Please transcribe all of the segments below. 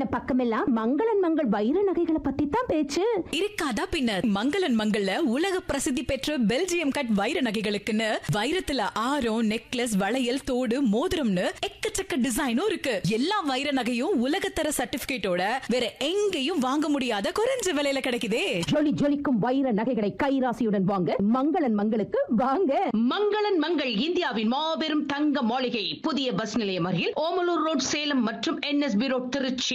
திரும்பின பக்கமெல்லாம் மங்களன் மங்கள் வைர நகைகளை பத்தி தான் பேச்சு இருக்காதா பின்ன மங்களன் மங்கள்ல உலக பிரசித்தி பெற்ற பெல்ஜியம் கட் வைர நகைகளுக்குன்னு வைரத்துல ஆரம் நெக்லஸ் வளையல் தோடு மோதிரம்னு எக்கச்சக்க டிசைனும் இருக்கு எல்லா வைர நகையும் உலகத்தர சர்டிபிகேட்டோட வேற எங்கேயும் வாங்க முடியாத குறைஞ்ச விலையில கிடைக்குதே ஜொலி ஜொலிக்கும் வைர நகைகளை கைராசியுடன் வாங்க மங்களன் மங்களுக்கு வாங்க மங்களன் மங்கள் இந்தியாவின் மாபெரும் தங்க மாளிகை புதிய பஸ் நிலையம் அருகில் ஓமலூர் ரோட் சேலம் மற்றும் NSP road Tiruchi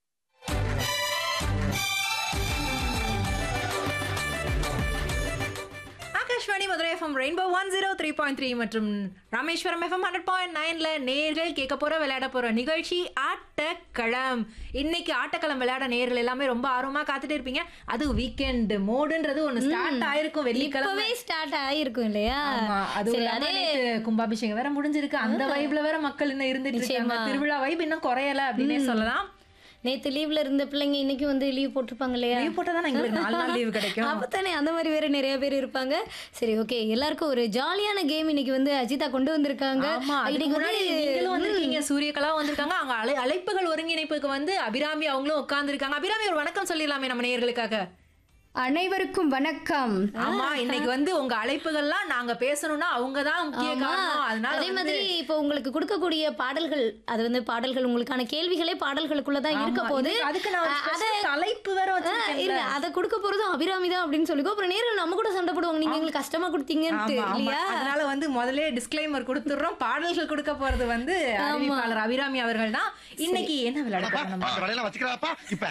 Akashvani Madurai FM rainbow one zero three point three மற்றும் ராமேஸ்வரம் எஃப்எம் ஹண்ட்ரட் பாயிண்ட் நைன்ல நேர்கள் கேட்க போற விளையாட போற நிகழ்ச்சி ஆட்டக்களம் இன்னைக்கு ஆட்டக்களம் விளையாட நேர்கள் எல்லாமே ரொம்ப ஆர்வமா காத்துட்டு இருப்பீங்க அது வீக்கெண்ட் மோடுன்றது ஒண்ணு ஸ்டார்ட் ஆயிருக்கும் வெள்ளிக்கிழமை இப்பவே ஸ்டார்ட் ஆயிருக்கும் இல்லையா ஆமா, அது சரி, இல்லாம அதே நேத்து கும்பாபிஷேகம் வேற முடிஞ்சிருக்கு அந்த வைப்ல வேற மக்கள் இன்னும் இருந்துட்டு இருக்காங்க நிச்சயமா. திருவிழா வைப் இன்னும் குறையல அப்படின்னே சொல்லலாம் நேத்து லீவ்ல இருந்த பிள்ளைங்க இன்னைக்கு வந்து லீவ் போட்டிருப்பாங்க இல்லையா லீவ் போட்டா எங்களுக்கு நாலு நாள் லீவ் கிடைக்கும் அப்பதானே அந்த மாதிரி வேற நிறைய பேர் இருப்பாங்க சரி ஓகே எல்லாருக்கும் ஒரு ஜாலியான கேம் இன்னைக்கு வந்து அஜிதா கொண்டு வந்திருக்காங்க ஆமா அதுக்கு இன்னைக்கு முன்னாடி வந்து நீங்களும் வந்திருக்கீங்க சூரியகலா வந்திருக்காங்க அவங்க அழை அழைப்புகள் ஒருங்கிணைப்புக்கு வந்து அபிராமி அவங்களும் உட்கார்ந்துருக்காங்க அபிராமி ஒரு வணக்கம் சொல்லிடலாமே நம்ம நேயர்களுக்காக அனைவருக்கும் வணக்கம் ஆமா இன்னைக்கு வந்து உங்க அழைப்புகள்லாம் நாங்க பேசணும்னா அவங்க தான் முக்கிய ஆமா. காரணம் அதனால அதே வந்து- மாதிரி இப்போ உங்களுக்கு கொடுக்கக்கூடிய பாடல்கள் அது வந்து பாடல்கள் உங்களுக்கான கேள்விகளே பாடல்களுக்குள்ள தான் இருக்க ஆமா, போது இதுக்கு- அதுக்கு நான் ஒரு அ- special தலைப்பு வேற ஆ, வச்சிருக்கேன்ல. இல்ல அத கொடுக்க போறதும் அபிராமி தான் அப்படின்னு சொல்லிக்கோ அப்புறம் நேரில் நம்ம கூட சண்டை போடுவாங்க நீங்க எங்களுக்கு கஷ்டமா கொடுத்தீங்கன்ட்டு ஆமா, ஆமா. இல்லையா அதனால வந்து முதல்ல டிஸ்க்ளைமர் கொடுத்துடுறோம் பாடல்கள் கொடுக்க போறது வந்து அறிவிப்பாளர் அபிராமி அவர்கள் தான் இன்னைக்கு என்ன விளையாட போறோம் நம்ம? அந்த வேலையெல்லாம் வச்சுக்கிறாப்பா இப்ப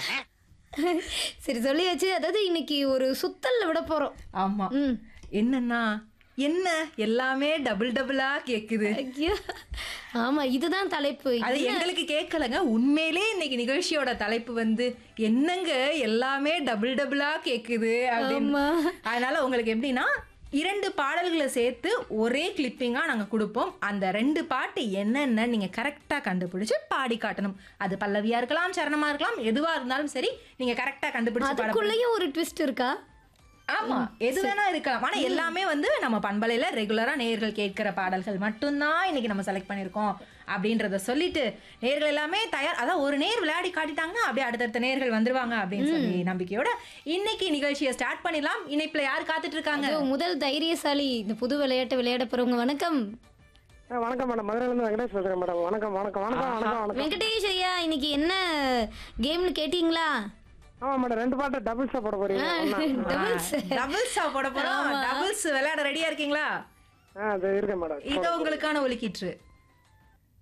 சரி சொல்லியாச்சு அதாவது இன்னைக்கு ஒரு சுத்தல்ல விட போறோம் ஆமா ம். என்னன்னா என்ன எல்லாமே டபுள் டபுளா கேக்குது ஐயோ ஆமா இதுதான் தலைப்பு அது என்ன? எங்களுக்கு கேட்கலங்க உண்மையிலே இன்னைக்கு நிகழ்ச்சியோட தலைப்பு வந்து என்னங்க எல்லாமே டபுள் டபுளா கேக்குது அப்படின்னு ஆமா. அதனால உங்களுக்கு எப்படின்னா இரண்டு பாடல்களை சேர்த்து ஒரே கிளிப்பிங்கா நாங்க கொடுப்போம் அந்த ரெண்டு பாட்டு என்னென்ன நீங்க கரெக்டா கண்டுபிடிச்சு பாடி காட்டணும் அது பல்லவியா இருக்கலாம் சரணமா இருக்கலாம் எதுவா இருந்தாலும் சரி நீங்க கரெக்டா கண்டுபிடிச்சு பாட அதுக்குள்ளேயும் ஒரு ட்விஸ்ட் இருக்கா ஆமா எது வேணா இருக்கலாம் ஆனா எல்லாமே வந்து நம்ம பண்பலையில ரெகுலரா நேர்கள் கேட்கிற பாடல்கள் மட்டும்தான் இன்னைக்கு நம்ம செலக்ட் பண்ணிருக்கோம் அப்படின்றத சொல்லிட்டு நேர்கள் எல்லாமே தயார் அதான் ஒரு நேர் விளையாடி காட்டிட்டாங்கன்னா அப்படியே அடுத்தடுத்த நேர்கள் வந்துருவாங்க அப்படின்னு சொல்லி நம்பிக்கையோட இன்னைக்கு நிகழ்ச்சியை ஸ்டார்ட் பண்ணிடலாம் இணைப்புல யார் காத்துட்டு இருக்காங்க ஐயோ, முதல் தைரியசாலி இந்த புது விளையாட்டு விளையாட போறவங்க வணக்கம் ஆ, வணக்கம் மேடம் மதுரையிலேருந்து வெங்கடேஷ் பேசுகிறேன் மேடம் வணக்கம் வணக்கம் வணக்கம் வணக்கம் வணக்கம் வெங்கடேஷ் ஐயா இன்னைக்கு என்ன கேம்னு கேட்டீங்களா ஆமாம் மேடம் ரெண்டு பாட்டு டபுள்ஸாக போட போறீங்க ஒண்ணா? டபுள்ஸ் டபுள்ஸ் போட போறோம் டபுள்ஸ் விளையாட ரெடியா இருக்கீங்களா ஆ அது இருக்கேன் மேடம் இது உங்களுக்கான ஒலிக்கிற்று